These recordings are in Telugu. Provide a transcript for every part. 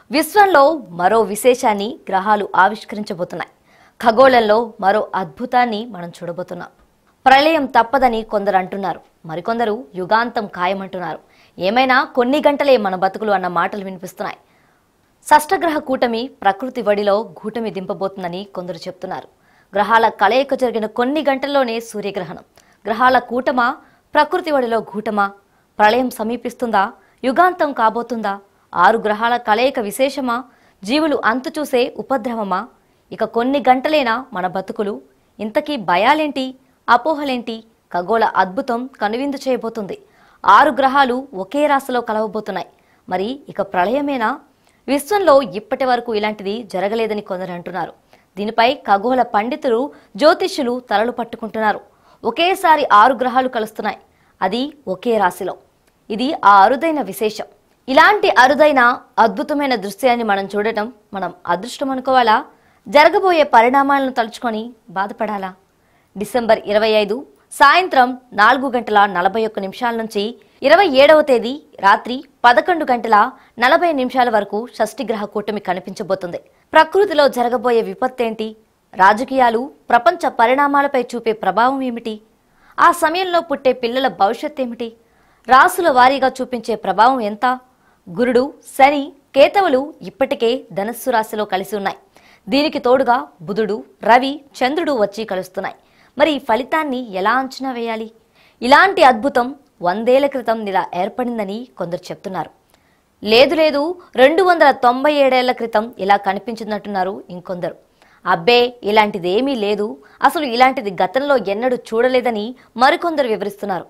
విశ్వంలో మరో విశేషాన్ని గ్రహాలు ఆవిష్కరించబోతున్నాయి ఖగోళంలో మరో అద్భుతాన్ని మనం చూడబోతున్నాం ప్రళయం తప్పదని కొందరు అంటున్నారు మరికొందరు యుగాంతం ఖాయమంటున్నారు ఏమైనా కొన్ని గంటలే మన బతుకులు అన్న మాటలు వినిపిస్తున్నాయి షష్టగ్రహ కూటమి ప్రకృతి వడిలో కూటమి దింపబోతుందని కొందరు చెప్తున్నారు గ్రహాల కలయిక జరిగిన కొన్ని గంటల్లోనే సూర్యగ్రహణం గ్రహాల కూటమా ప్రకృతి వడిలో కూటమా ప్రళయం సమీపిస్తుందా యుగాంతం కాబోతుందా ఆరు గ్రహాల కలయిక విశేషమా జీవులు అంతు చూసే ఉపద్రవమా ఇక కొన్ని గంటలేనా మన బతుకులు ఇంతకీ భయాలేంటి అపోహలేంటి ఖగోళ అద్భుతం కనువిందు చేయబోతుంది ఆరు గ్రహాలు ఒకే రాశిలో కలవబోతున్నాయి మరి ఇక ప్రళయమేనా విశ్వంలో ఇప్పటి వరకు ఇలాంటిది జరగలేదని కొందరు అంటున్నారు దీనిపై ఖగోళ పండితులు జ్యోతిష్యులు తలలు పట్టుకుంటున్నారు ఒకేసారి ఆరు గ్రహాలు కలుస్తున్నాయి అది ఒకే రాశిలో ఇది ఆ అరుదైన విశేషం ఇలాంటి అరుదైన అద్భుతమైన దృశ్యాన్ని మనం చూడటం మనం అదృష్టం అనుకోవాలా జరగబోయే పరిణామాలను తలుచుకొని బాధపడాలా డిసెంబర్ ఇరవై ఐదు సాయంత్రం నాలుగు గంటల నలభై ఒక్క నిమిషాల నుంచి ఇరవై ఏడవ తేదీ రాత్రి పదకొండు గంటల నలభై నిమిషాల వరకు షష్ఠిగ్రహ కూటమి కనిపించబోతుంది ప్రకృతిలో జరగబోయే విపత్తేంటి రాజకీయాలు ప్రపంచ పరిణామాలపై చూపే ప్రభావం ఏమిటి ఆ సమయంలో పుట్టే పిల్లల భవిష్యత్ ఏమిటి రాసుల వారీగా చూపించే ప్రభావం ఎంత గురుడు శని కేతవులు ఇప్పటికే ధనస్సు రాశిలో కలిసి ఉన్నాయి దీనికి తోడుగా బుధుడు రవి చంద్రుడు వచ్చి కలుస్తున్నాయి మరి ఈ ఫలితాన్ని ఎలా అంచనా వేయాలి ఇలాంటి అద్భుతం వందేళ్ల క్రితం ఇలా ఏర్పడిందని కొందరు చెప్తున్నారు లేదు లేదు రెండు వందల తొంభై ఏడేళ్ల క్రితం ఇలా కనిపించిందంటున్నారు ఇంకొందరు అబ్బే ఇలాంటిదేమీ లేదు అసలు ఇలాంటిది గతంలో ఎన్నడూ చూడలేదని మరికొందరు వివరిస్తున్నారు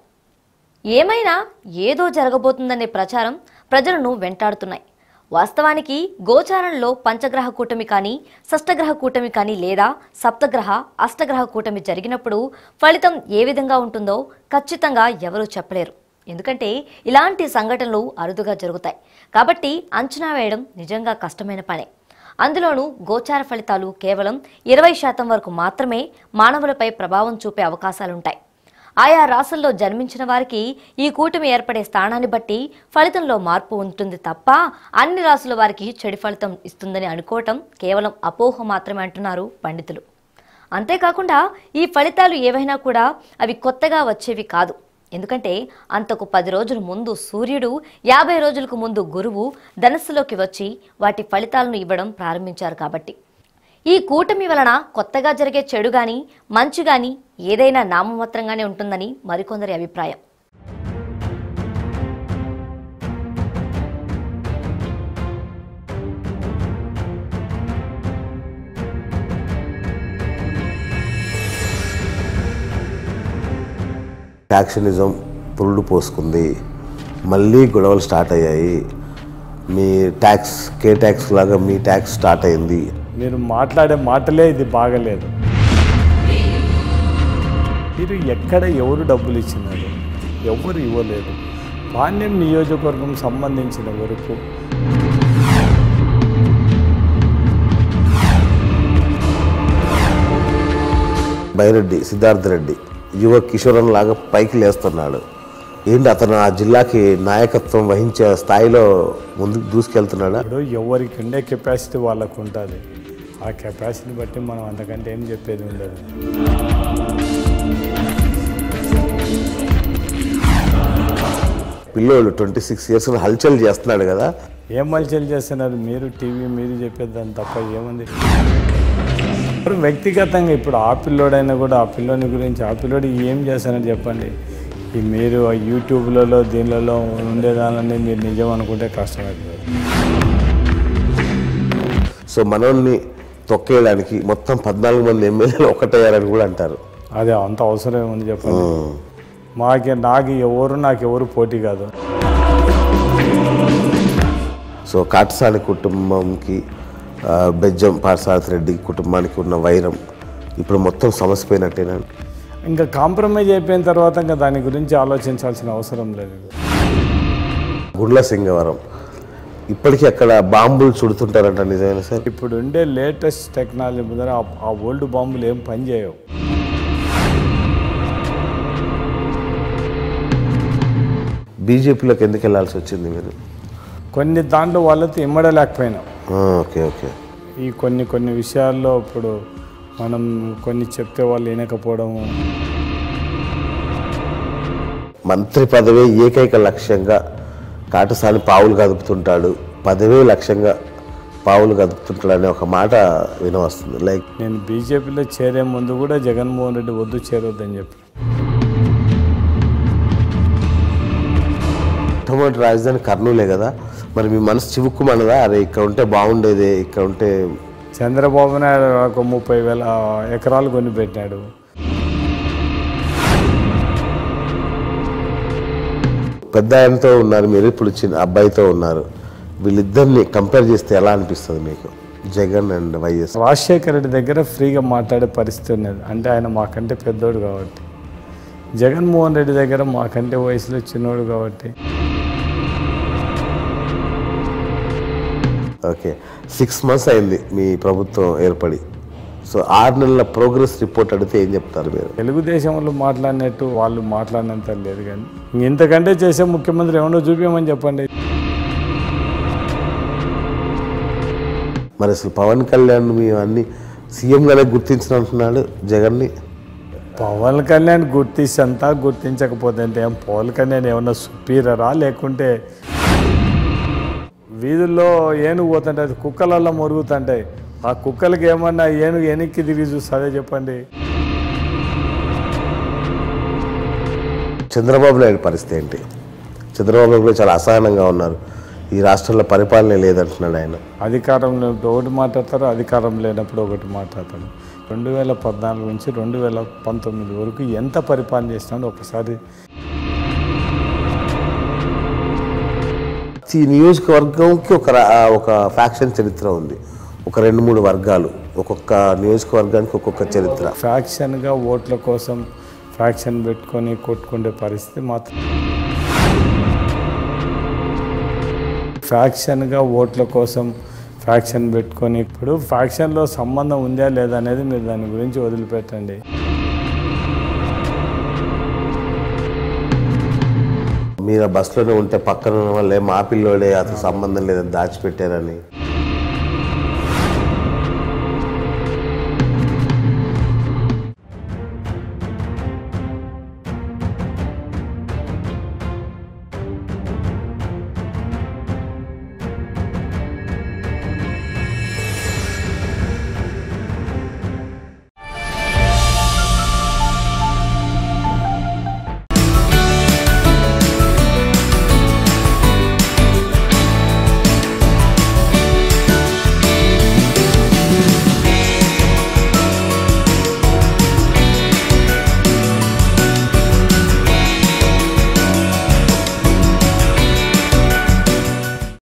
ఏమైనా ఏదో జరగబోతుందనే ప్రచారం ప్రజలను వెంటాడుతున్నాయి వాస్తవానికి గోచారంలో పంచగ్రహ కూటమి కానీ షష్టగ్రహ కూటమి కానీ లేదా సప్తగ్రహ అష్టగ్రహ కూటమి జరిగినప్పుడు ఫలితం ఏ విధంగా ఉంటుందో ఖచ్చితంగా ఎవరూ చెప్పలేరు ఎందుకంటే ఇలాంటి సంఘటనలు అరుదుగా జరుగుతాయి కాబట్టి అంచనా వేయడం నిజంగా కష్టమైన పనే అందులోనూ గోచార ఫలితాలు కేవలం ఇరవై శాతం వరకు మాత్రమే మానవులపై ప్రభావం చూపే అవకాశాలుంటాయి ఆయా రాసుల్లో జన్మించిన వారికి ఈ కూటమి ఏర్పడే స్థానాన్ని బట్టి ఫలితంలో మార్పు ఉంటుంది తప్ప అన్ని రాసుల వారికి చెడు ఫలితం ఇస్తుందని అనుకోవటం కేవలం అపోహ మాత్రమే అంటున్నారు పండితులు అంతేకాకుండా ఈ ఫలితాలు ఏవైనా కూడా అవి కొత్తగా వచ్చేవి కాదు ఎందుకంటే అంతకు పది రోజుల ముందు సూర్యుడు యాభై రోజులకు ముందు గురువు ధనస్సులోకి వచ్చి వాటి ఫలితాలను ఇవ్వడం ప్రారంభించారు కాబట్టి ఈ కూటమి వలన కొత్తగా జరిగే చెడు గాని మంచి గాని ఏదైనా నామమాత్రంగానే ఉంటుందని మరికొందరి అభిప్రాయం ఫ్యాక్షనిజం పురుడు పోసుకుంది మళ్ళీ గొడవలు స్టార్ట్ అయ్యాయి మీ ట్యాక్స్ కే ట్యాక్స్ లాగా మీ ట్యాక్స్ స్టార్ట్ అయింది మీరు మాట్లాడే మాటలే ఇది బాగలేదు మీరు ఎక్కడ ఎవరు డబ్బులు ఇచ్చినారు ఎవరు ఇవ్వలేదు పాణ్యం నియోజకవర్గం సంబంధించిన వరకు బైరెడ్డి సిద్ధార్థ రెడ్డి యువ కిషోరన్ లాగా పైకి లేస్తున్నాడు ఏంటి అతను ఆ జిల్లాకి నాయకత్వం వహించే స్థాయిలో ముందుకు దూసుకెళ్తున్నాడా ఇప్పుడు ఎవరికి ఉండే కెపాసిటీ వాళ్ళకు ఉంటుంది ఆ కెపాసిటీని బట్టి మనం అంతకంటే ఏం చెప్పేది ఉండదు పిల్లోడు ట్వంటీ సిక్స్ ఇయర్స్ హల్చల్ చేస్తున్నాడు కదా ఏం మల్చలు చేస్తున్నారు మీరు టీవీ మీరు చెప్పేదాన్ని తప్ప ఏముంది ఇప్పుడు వ్యక్తిగతంగా ఇప్పుడు ఆ పిల్లోడైనా కూడా ఆ పిల్లోని గురించి ఆ పిల్లోడు ఏం చేస్తారని చెప్పండి ఈ మీరు ఆ యూట్యూబ్లలో దీనిలలో ఉండేదానని మీరు నిజం అనుకుంటే కష్టమవుతుంది సో మనల్ని తొక్కేయడానికి మొత్తం పద్నాలుగు మంది ఎమ్మెల్యేలు ఒకటయ్యారని కూడా అంటారు అదే అంత అవసరం ఏముంది చెప్పండి మాకే నాకు ఎవరు నాకు ఎవరు పోటీ కాదు సో కాటసాని కుటుంబంకి ఆ, బెజ్జం పార్సారథి రెడ్డి కుటుంబానికి ఉన్న వైరం ఇప్పుడు మొత్తం సమసిపోయినట్టేనా ఇంకా కాంప్రమైజ్ అయిపోయిన తర్వాత ఇంకా దాని గురించి ఆలోచించాల్సిన అవసరం లేదు గుండ్ల సింగవరం ఇప్పటికీ అక్కడ బాంబులు చుడుతుంటారంట నిజమేనా సార్ ఇప్పుడు ఉండే లేటెస్ట్ టెక్నాలజీ ముందర ఆ- ఆ ఓల్డ్ బాంబులు ఏం పనిచేయవు బీజేపీలోకి ఎందుకు వెళ్ళాల్సి వచ్చింది మీరు కొన్ని దాంట్లో వాళ్ళతో ఇమ్మడలేకపోయినాం ఆ, ఓకే ఓకే ఈ కొన్ని కొన్ని విషయాల్లో ఇప్పుడు మనం కొన్ని చెప్తే వాళ్ళు వినకపోవడము మంత్రి పదవి ఏకైక లక్ష్యంగా కాటసాని పావులు కదుపుతుంటాడు పదవే లక్ష్యంగా పావులు కదుపుతుంటాడు అనే ఒక మాట వినవస్తుంది లైక్ నేను బీజేపీలో చేరే ముందు కూడా జగన్మోహన్ రెడ్డి వద్దు చేరొద్దని చెప్పి మొట్టమొదటి రాజధాని కర్నూలే కదా మరి మీ మనసు చివుక్కుమన్నదా అరే ఇక్కడ ఉంటే బాగుండేది ఇక్కడ ఉంటే చంద్రబాబు నాయుడు ఒక ముప్పై వేల ఎకరాలు కొని పెట్టినాడు పెద్ద ఆయనతో ఉన్నారు మీరు ఇప్పుడు చిన్న అబ్బాయితో ఉన్నారు వీళ్ళిద్దరిని కంపేర్ చేస్తే ఎలా అనిపిస్తుంది మీకు జగన్ అండ్ వైఎస్ రాజశేఖర రెడ్డి దగ్గర ఫ్రీగా మాట్లాడే పరిస్థితి ఉన్నది అంటే ఆయన మాకంటే పెద్దోడు కాబట్టి జగన్మోహన్ రెడ్డి దగ్గర మాకంటే వయసులో చిన్నోడు కాబట్టి ఓకే సిక్స్ మంత్స్ అయింది మీ ప్రభుత్వం ఏర్పడి సో ఆరు నెలల ప్రోగ్రెస్ రిపోర్ట్ అడిగితే ఏం చెప్తారు మీరు తెలుగుదేశంలో మాట్లాడినట్టు వాళ్ళు మాట్లాడినంత లేదు కానీ ఇంతకంటే చేసే ముఖ్యమంత్రి ఏమన్నా చూపించమని చెప్పండి మరి అసలు పవన్ కళ్యాణ్ మీ అన్ని సీఎంగానే గుర్తించినట్టున్నాడు జగన్ని పవన్ కళ్యాణ్ గుర్తించంతా గుర్తించకపోతే అంటే ఏం పవన్ కళ్యాణ్ ఏమన్నా సుపీరియరా లేకుంటే వీధుల్లో ఏనుగు పోతుంటే అది కుక్కలల్లో మురుగుతుంటాయి ఆ కుక్కలకి ఏమన్నా ఏనుగు వెనక్కి తిరిగి చూస్తుందే చెప్పండి చంద్రబాబు నాయుడు పరిస్థితి ఏంటి చంద్రబాబు నాయుడు కూడా చాలా అసహనంగా ఉన్నారు ఈ రాష్ట్రంలో పరిపాలన లేదంటున్నాడు ఆయన అధికారంలో ఉన్నప్పుడు ఒకటి మాట్లాడతారు అధికారం లేనప్పుడు ఒకటి మాట్లాడతారు రెండు వేల పద్నాలుగు నుంచి రెండు వేల పంతొమ్మిది వరకు ఎంత పరిపాలన చేసినాడో ఒకసారి ఈ నియోజకవర్గంకి ఒక రా- ఒక ఫ్యాక్షన్ చరిత్ర ఉంది ఒక రెండు మూడు వర్గాలు ఒక్కొక్క నియోజకవర్గానికి ఒక్కొక్క చరిత్ర ఫ్యాక్షన్గా ఓట్ల కోసం ఫ్యాక్షన్ పెట్టుకొని కొట్టుకునే పరిస్థితి మాత్రం ఫ్యాక్షన్గా ఓట్ల కోసం ఫ్యాక్షన్ పెట్టుకొని ఇప్పుడు ఫ్యాక్షన్లో సంబంధం ఉందా లేదా అనేది మీరు దాని గురించి వదిలిపెట్టండి మీరు ఆ బస్సులోనే ఉంటే పక్కన ఉన్న వాళ్ళే మా పిల్లోడే అతను సంబంధం లేదని దాచిపెట్టారని